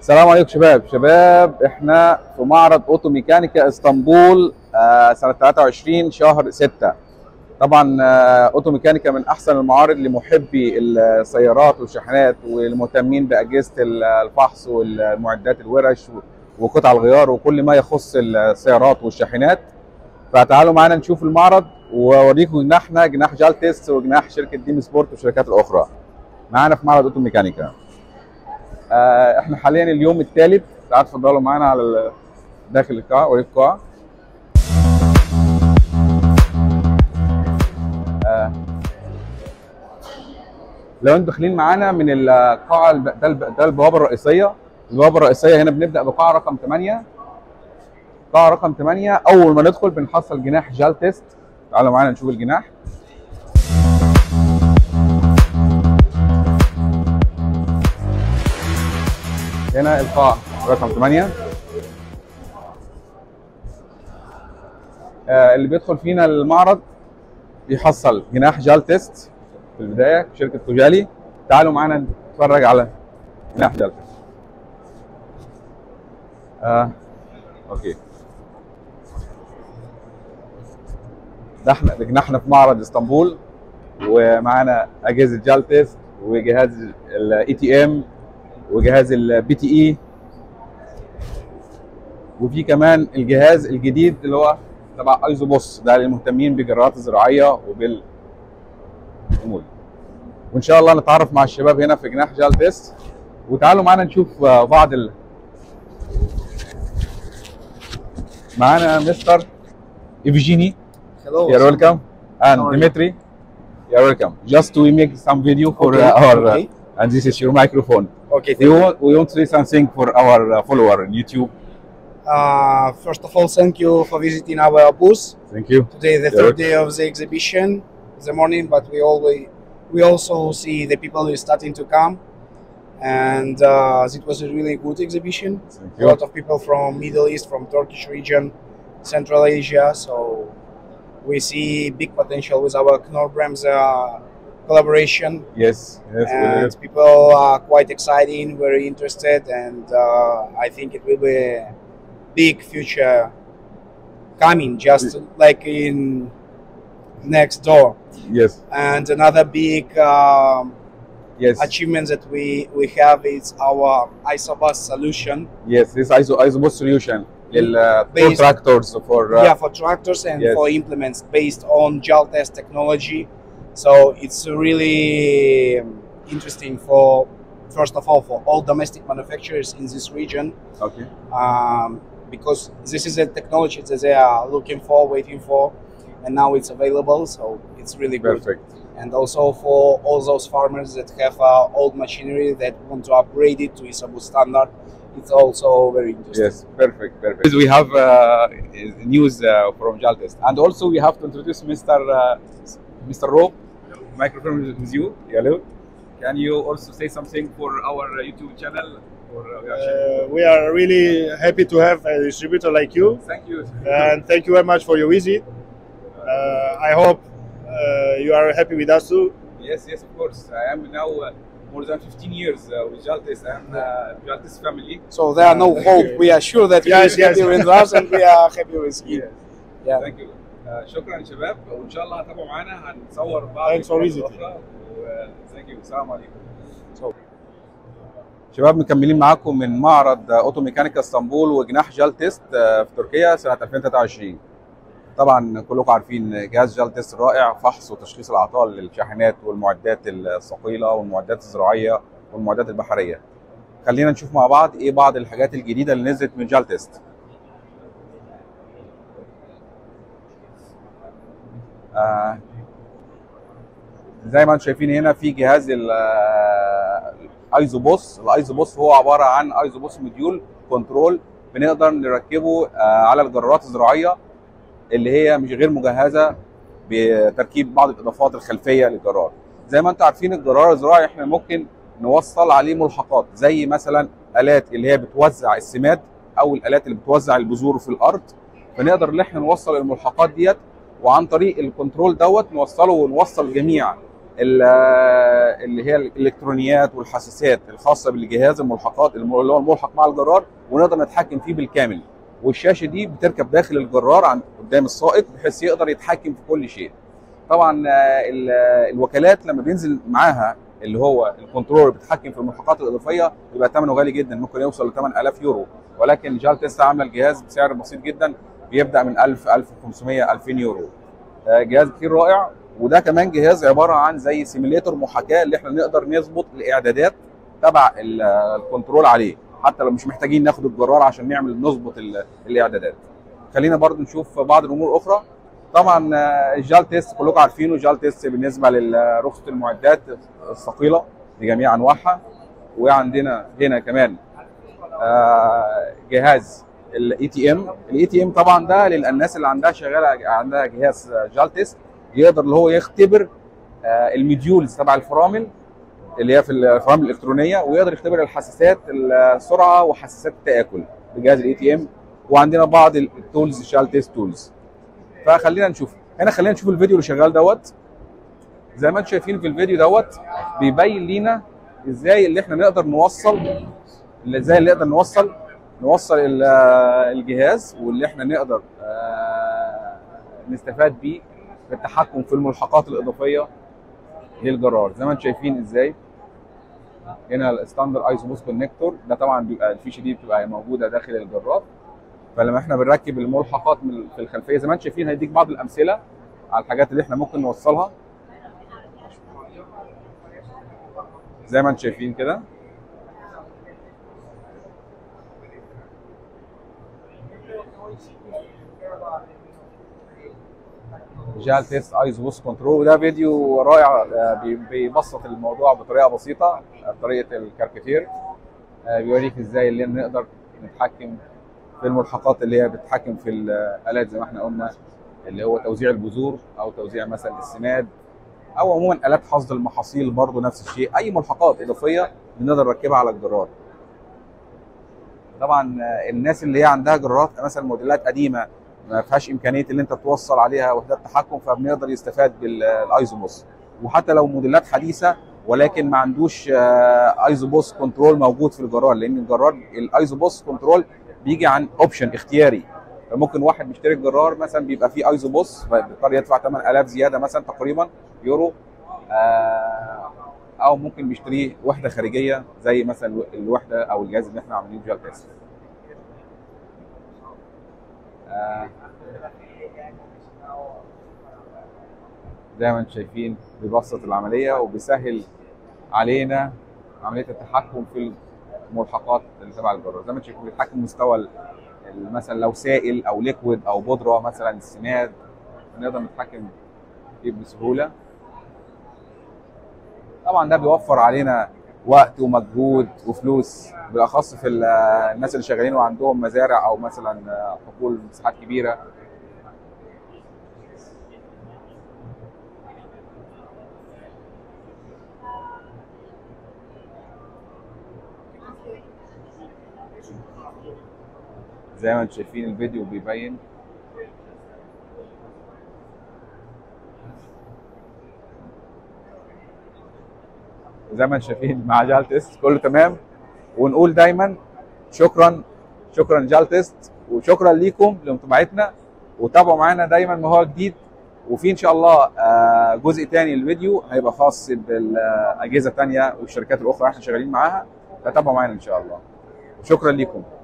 السلام عليكم شباب شباب احنا في معرض اوتو ميكانيكا اسطنبول آه، سنه 23 شهر 6 طبعا آه، اوتو ميكانيكا من احسن المعارض لمحبي السيارات والشاحنات والمهتمين باجهزه الفحص والمعدات الورش وقطع الغيار وكل ما يخص السيارات والشاحنات فتعالوا معانا نشوف المعرض واوريكم جناحنا جناح جالتس وجناح شركه ديم سبورت والشركات الاخرى معانا في معرض اوتو ميكانيكا آه، احنا حاليا اليوم الثالث تعالوا اتفضلوا معانا على ال- داخل القاعه اوريك القاعه آه، لو انتوا داخلين معانا من القاعه الب- ده الب- ده البوابه الرئيسيه البوابه الرئيسيه هنا بنبدا بقاعه رقم 8 قاعه رقم 8 اول ما ندخل بنحصل جناح جال تيست تعالوا معانا نشوف الجناح هنا القاعة رقم 8 آه اللي بيدخل فينا المعرض بيحصل جناح جال تيست في البداية شركة كوجالي تعالوا معانا نتفرج على جناح جال تيست آه اوكي ده احنا ده جناحنا في معرض اسطنبول ومعانا اجهزه جال تيست وجهاز الاي تي ام وجهاز البي تي اي وفي كمان الجهاز الجديد اللي هو تبع ايزو بوس ده للمهتمين بالجرارات الزراعيه وبال أمور. وان شاء الله نتعرف مع الشباب هنا في جناح جال تيست وتعالوا معانا نشوف آه، بعض ال... معانا مستر ايفجيني Hello. you're welcome and How are you? Dimitri you're welcome just to make some video for Okay, uh, our okay. uh, and this is your microphone Okay. we want we want to say something for our uh, follower on YouTube Uh, first of all, thank you for visiting our booth. thank you Today, the Yeah. third day of the exhibition, the morning, but we always we also see the people who are starting to come, and uh, it was a really good exhibition. thank A you lot of people from Middle East, from Turkish region, Central Asia. So we see big potential with our Knorr Brems uh, collaboration. yes yes we and will. people are quite excited, very interested, and uh, I think it will be a big future coming, just like in next door. yes And another big um, yes achievement that we we have is our isobus solution. yes this iso isobus solution lil uh, for Based- tractors for uh, yeah, for tractors and yes. for implements based on gel test technology. So it's really um, interesting for first of all for all domestic manufacturers in this region okay um, because this is a technology that they are looking for, waiting for, and now it's available. So it's really good. perfect And also for all those farmers that have uh, old machinery that want to upgrade it to ISABU standard, it's also very interesting. yes perfect perfect we have uh, news uh, from Jaltest and also we have to introduce Mr. Uh, Mr. Rob microphone with you hello can you also say something for our uh, YouTube channel or uh, we are sharing- Uh, we are really happy to have a distributor like you, thank you and thank you very much for your visit. Uh, I hope uh, you are happy with us too. Yes, yes, of course. I am now uh, more than 15 years uh, with Jaltis and uh, Jaltis family. So there are no hope. We are sure that Yes, you are happy yes. with us and we are happy with you. Yeah. Thank you. Uh, شكرا شباب وان شاء الله هتابعوا معانا هنصور بعض Thanks for الفيديوهات visiting. الأخرى. و- Thank you. السلام عليكم. شباب مكملين معاكم من معرض اوتو ميكانيكا اسطنبول وجناح جال تيست آه، في تركيا سنه 2023 طبعا كلكم عارفين جهاز جال تيست رائع فحص وتشخيص الاعطال للشاحنات والمعدات الثقيله والمعدات الزراعيه والمعدات البحريه خلينا نشوف مع بعض ايه بعض الحاجات الجديده اللي نزلت من جال تيست آه زي ما انتم شايفين هنا في جهاز ال- آه، الايزو بوس الايزو بوس هو عباره عن ايزو بوس موديول كنترول بنقدر نركبه آه، على الجرارات الزراعيه اللي هي مش غير مجهزه بتركيب بعض الاضافات الخلفيه للجرار زي ما انتم عارفين الجرار الزراعي احنا ممكن نوصل عليه ملحقات زي مثلا الات اللي هي بتوزع السماد او الالات اللي بتوزع البذور في الارض فنقدر ان احنا نوصل الملحقات ديت وعن طريق الكنترول دوت نوصله ونوصل جميع ال- اللي هي الالكترونيات والحساسات الخاصه بالجهاز الملحقات الم- اللي هو الملحق مع الجرار ونقدر نتحكم فيه بالكامل والشاشه دي بتركب داخل الجرار عن قدام السائق بحيث يقدر يتحكم في كل شيء طبعا آه، ال- الوكالات لما بينزل معاها اللي هو الكنترول بيتحكم في الملحقات الاضافيه بيبقى ثمنه غالي جدا ممكن يوصل ل 8000 يورو ولكن جال تيسلا عامله الجهاز بسعر بسيط جدا بيبدا من 1000 1500 2000 يورو آه، جهاز كتير رائع وده كمان جهاز عباره عن زي سيميليتور محاكاه اللي احنا نقدر نظبط الاعدادات تبع ال- الكنترول عليه حتى لو مش محتاجين ناخد الجرار عشان نعمل نظبط ال- الاعدادات خلينا برضو نشوف بعض الامور الاخرى طبعا آه، الجال تيست كلكم عارفينه جال تيست بالنسبه لرخصه المعدات الثقيله بجميع انواعها وعندنا هنا كمان آه، جهاز الاي تي ام الاي تي ام طبعا ده للناس اللي عندها شغاله عندها جهاز جال تيست يقدر اللي هو يختبر آه، المديولز تبع الفرامل اللي هي في الفرامل الالكترونيه ويقدر يختبر الحساسات السرعه وحساسات التاكل بجهاز الاي تي ام وعندنا بعض التولز شال تيست تولز فخلينا نشوف هنا خلينا نشوف الفيديو اللي شغال دوت زي ما انتم شايفين في الفيديو دوت بيبين لينا ازاي اللي احنا نقدر نوصل اللي ازاي اللي نقدر نوصل نوصل ال- الجهاز واللي احنا نقدر آه، نستفاد بيه في التحكم في الملحقات الاضافيه للجرار زي ما انتم شايفين ازاي هنا الستاندر ايزوبوس كونكتور ده طبعا بيبقى الفيشه دي بتبقى موجوده داخل الجرار فلما احنا بنركب الملحقات من في الخلفيه زي ما انتم شايفين هيديك بعض الامثله على الحاجات اللي احنا ممكن نوصلها زي ما انتم شايفين كده جال تيست ايز بوس كنترول وده فيديو رائع آه، بي- بيبسط الموضوع بطريقه بسيطه آه، بطريقه الكاركاتير آه، بيوريك ازاي اللي نقدر نتحكم في الملحقات اللي هي بتتحكم في الالات زي ما احنا قلنا اللي هو توزيع البذور او توزيع مثلا السماد او عموما الات حصد المحاصيل برضو نفس الشيء اي ملحقات اضافيه بنقدر نركبها على الجرار طبعا آه، الناس اللي هي عندها جرارات مثلا موديلات قديمه ما فيهاش امكانيه اللي انت توصل عليها وحدات تحكم فبنقدر يستفاد بالايزوبوس وحتى لو موديلات حديثه ولكن ما عندوش آه، ايزوبوس كنترول موجود في الجرار لان الجرار الايزوبوس كنترول بيجي عن اوبشن اختياري فممكن واحد بيشتري الجرار مثلا بيبقى فيه ايزوبوس فبيضطر يدفع 8000 زياده مثلا تقريبا يورو آه، او ممكن بيشتريه وحده خارجيه زي مثلا الوحده او الجهاز اللي احنا عاملينه جال تيست آه، زي ما انتم شايفين بيبسط العمليه وبيسهل علينا عمليه التحكم في الملحقات اللي تبع الجرار زي ما انتم شايفين بيتحكم مستوى ال- ال- مثلا لو سائل او ليكويد او بودره مثلا السماد نقدر نتحكم فيه بسهوله طبعا ده بيوفر علينا وقت ومجهود وفلوس بالاخص في ال- الناس اللي شغالين وعندهم مزارع او مثلا حقول مساحات كبيره زي ما انتم شايفين الفيديو بيبين زي ما انتم شايفين مع جال تيست كله تمام ونقول دايما شكرا شكرا جال تيست وشكرا ليكم لمتابعتنا وتابعوا معانا دايما ما هو جديد وفي ان شاء الله آه، جزء تاني للفيديو هيبقى خاص بالاجهزه التانيه والشركات الاخرى احنا شغالين معاها فتابعوا معانا ان شاء الله وشكرا ليكم